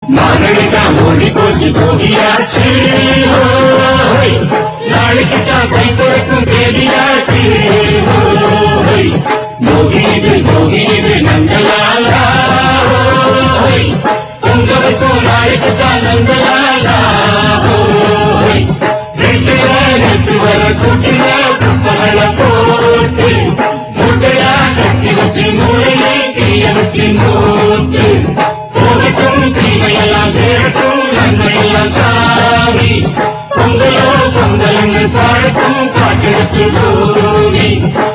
மாதவிதான் ஓடி போச்சு போகியாச்சு ஓய். நாளைக்கு தான் கை கொடுக்கும் தேதியாச்சு ஓய். மோகிது மோகிது நந்தலாலா ஓய். பொங்கலுக்கும் நாளைக்கு தான் நந்தலாலா ஓய். ரெண்டு நேற்று வர கூட்டில குப்பகள போட்டு மூட்டையா கட்டி வச்சு மூளையை கிரிய வச்சு மூட்டு போகட்டும் தீமையெல்லாம் சேரட்டும் நன்மையெல்லாம் சாமி பொங்கலோ பொங்கல் என்று பாடட்டும் காட்டெடுத்து பூமி